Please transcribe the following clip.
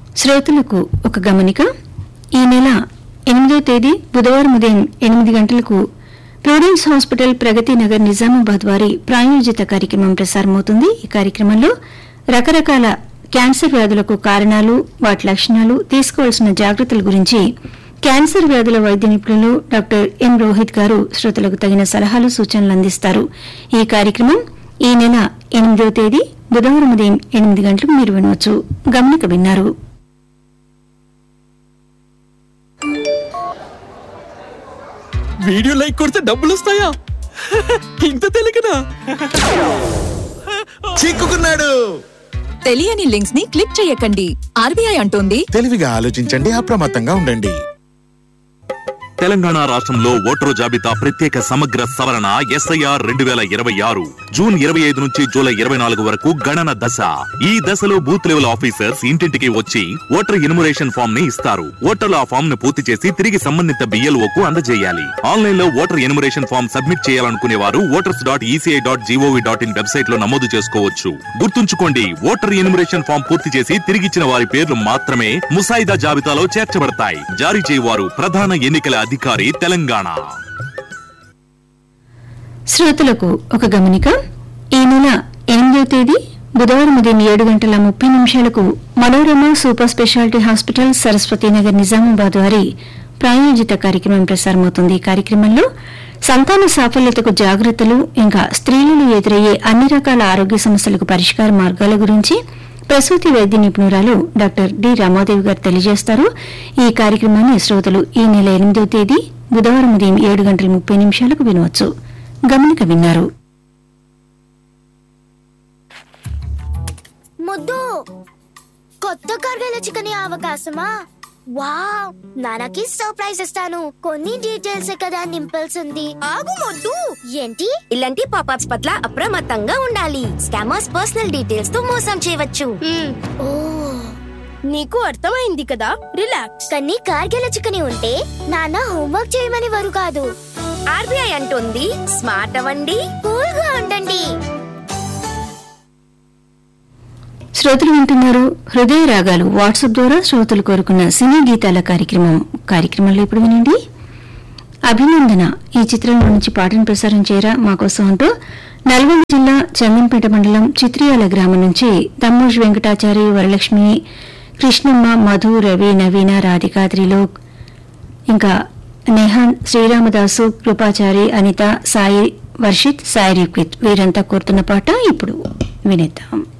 శ్రోతలకు ఒక గమనిక ఈ నెల ఎనిమిదో తేదీ బుధవారం ఉదయం ఎనిమిది గంటలకు ప్రూడెన్స్ హాస్పిటల్ ప్రగతి నగర్ నిజామాబాద్ వారి ప్రాయోజిత కార్యక్రమం ప్రసారమవుతుంది ఈ కార్యక్రమంలో రకరకాల క్యాన్సర్ వ్యాధులకు కారణాలు వాటి లక్షణాలు తీసుకోవాల్సిన జాగ్రత్తల గురించి క్యాన్సర్ వ్యాధుల వైద్య నిపుణులు డాక్టర్ ఎం రోహిత్ గారు శ్రోతలకు తగిన సలహాలు సూచనలు అందిస్తారు ఈ కార్యక్రమం ఈ నెల ఎనిమిదవ తేదీ బుధవారం ఉదయం ఎనిమిది గంటలకు మీరు వినవచ్చు గమనిక విన్నారు వీడియో లైక్ కొడితే డబ్బులు వస్తాయా ఇంత తెలియకనా చిక్కుకున్నాడు తెలియని లింక్స్ ని క్లిక్ చేయకండి ఆర్బీఐ అంటోంది తెలివిగా ఆలోచించండి అప్రమత్తంగా ఉండండి తెలంగాణ రాష్ట్రంలో ఓటరు జాబితా ప్రత్యేక సమగ్ర సవరణ ఎస్ఐఆర్ రెండు వేల ఇరవై ఆరు జూన్ ఇరవై ఐదు నుంచి జూలై ఇరవై నాలుగు వరకు గణన దశ ఈ దశలో బూత్ లెవెల్ ఆఫీసర్స్ ఇంటింటికి వచ్చి ఓటర్ ఇనుమరేషన్ ఫామ్ ని ఇస్తారు ఓటర్లు ఆ ఫామ్ ను పూర్తి చేసి తిరిగి సంబంధిత బిఎల్ఓ కు అందజేయాలి ఆన్లైన్ లో ఓటర్ ఎనుమరేషన్ ఫామ్ సబ్మిట్ చేయాలనుకునే వారు voters dot ECI dot GOV dot in website లో నమోదు చేసుకోవచ్చు గుర్తుంచుకోండి ఓటర్ ఎనుమరేషన్ ఫామ్ పూర్తి చేసి తిరిగిచ్చిన వారి పేర్లు మాత్రమే ముసాయిదా జాబితాలో చేర్చబడతాయి జారీ చేయవారు ప్రధాన ఎన్నికల అధికారి తెలంగాణ శ్రోతలకు ఒక గమనిక ఈ నెల ఎనిమిదవ తేదీ బుధవారం ఉదయం ఏడు గంటల ముప్పై నిమిషాలకు Manorama super speciality hospital Saraswathinagar Nizamabad వారి ప్రాయోజిత కార్యక్రమం ప్రసారమవుతుంది ఈ కార్యక్రమంలో సంతాన సాఫల్యతకు జాగ్రత్తలు ఇంకా స్త్రీలలో ఎదురయ్యే అన్ని రకాల ఆరోగ్య సమస్యలకు పరిష్కార మార్గాల గురించి ప్రసూతి వైద్య నిపుణురాలు డాక్టర్ డి రామాదేవి గారు తెలియజేస్తారు ఈ కార్యక్రమాన్ని శ్రోతలు ఈ నెల ఎనిమిదవ తేదీ బుధవారం ఉదయం ఏడు గంటల ముప్పై నిమిషాలకు వినవచ్చు గమనిక విన్నారు ముద్దు కొత్త కార్గిల చికెన్ అవకాశమా వావ్ నాన్నకి సర్ప్రైజ్ ఇస్తాను కొన్ని డీటెయిల్స్ కదా నింపాల్సింది ఆగు మొద్దు ఏంటి ఇలాంటి పాపాప్స్ పట్ల అప్రమత్తంగా ఉండాలి స్కామర్స్ పర్సనల్ డీటెయిల్స్ తో మోసం చేయవచ్చు ఓ నీకు అర్థమైంది కదా రిలాక్స్ కానీ కార్గిల చికెన్ ఉంటే నాన్న హోంవర్క్ చేయమని వారు కాదు ఆర్బీఐ అంటుంది స్మార్ట్ అవ్వండి కూల్ గా ఉండండి శ్రోతలు వింటున్నారు హృదయ రాగాలు వాట్సాప్ ద్వారా శ్రోతలు కోరుకున్న సినీ గీతాల కార్యక్రమం కార్యక్రమంలో ఇప్పుడు వినండి అభినందన ఈ చిత్రంలో నుంచి పాటను ప్రసారం చేయరా మాకోసం అంటూ నల్గొండ జిల్లా చందంపేట మండలం చిత్రియాల గ్రామం నుంచి దమ్మోజ్ వెంకటాచారి వరలక్ష్మి కృష్ణమ్మ మధు రవి నవీన రాధిక త్రిలోక్ ఇంకా నెహాన్ శ్రీరామదాసు కృపాచారి అనిత సాయి వర్షిత్ సాయి రిక్విత్ వీరంతా కోరుతున్న పాట ఇప్పుడు వినేద్దాం